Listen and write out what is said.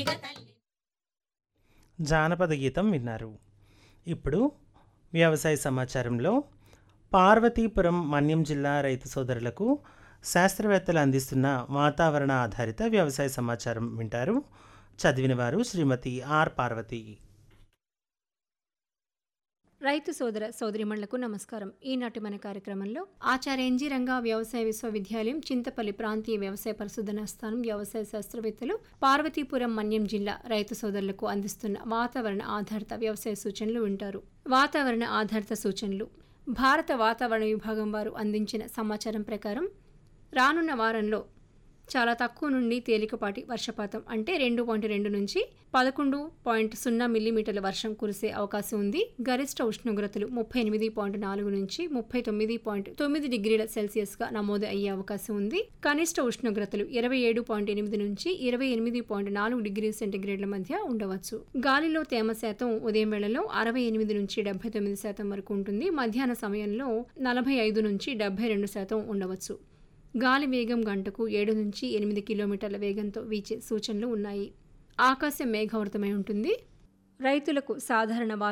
తీగ తల్లి జానపద గీతం విన్నారు ఇప్పుడు వ్యవసాయ సమాచారంలో పార్వతీపురం మన్యం జిల్లా రైతు సోదరులకు శాస్త్రవేత్తలు అందిస్తున్న వాతావరణ ఆధారిత వ్యవసాయ సమాచారం వింటారు చదివిన వారు శ్రీమతి ఆర్ పార్వతి రైతు సోదర సోదరిమణులకు నమస్కారం ఈనాటి మన కార్యక్రమంలో ఆచార్య ఎన్జీ రంగా వ్యవసాయ విశ్వవిద్యాలయం చింతపల్లి ప్రాంతీయ వ్యవసాయ పరిశోధనా స్థానం వ్యవసాయ శాస్త్రవేత్తలు పార్వతీపురం మన్యం జిల్లా రైతు సోదరులకు అందిస్తున్న వాతావరణ ఆధారిత వ్యవసాయ సూచనలు వింటారు వాతావరణ ఆధారిత సూచనలు భారత వాతావరణ విభాగం వారు అందించిన సమాచారం ప్రకారం రానున్న వారంలో చాలా తక్కువ నుండి తేలికపాటి వర్షపాతం అంటే రెండు పాయింట్ రెండు నుంచి పదకొండు పాయింట్ సున్నా మిల్లీమీటర్ల వర్షం కురిసే అవకాశం ఉంది గరిష్ట ఉష్ణోగ్రతలు ముప్పై ఎనిమిది పాయింట్ నాలుగు నుంచి ముప్పై తొమ్మిది పాయింట్ తొమ్మిది డిగ్రీల సెల్సియస్గా నమోదు అయ్యే అవకాశం ఉంది కనిష్ట ఉష్ణోగ్రతలు ఇరవై ఏడు పాయింట్ ఎనిమిది నుంచి ఇరవై ఎనిమిది పాయింట్ నాలుగు డిగ్రీ సెంటీగ్రేడ్ల మధ్య ఉండవచ్చు గాలిలో తేమ శాతం ఉదయం వేళలో అరవై ఎనిమిది నుంచి డెబ్బై తొమ్మిది శాతం వరకు ఉంటుంది మధ్యాహ్న సమయంలో నలభై ఐదు నుంచి డెబ్బై రెండు శాతం ఉండవచ్చు గాలి వేగం గంటకు ఏడు నుంచి ఎనిమిది కిలోమీటర్ల వేగంతో వీచే సూచనలు ఉన్నాయి ఆకాశం మేఘావృతమై ఉంటుంది రైతులకు సాధారణ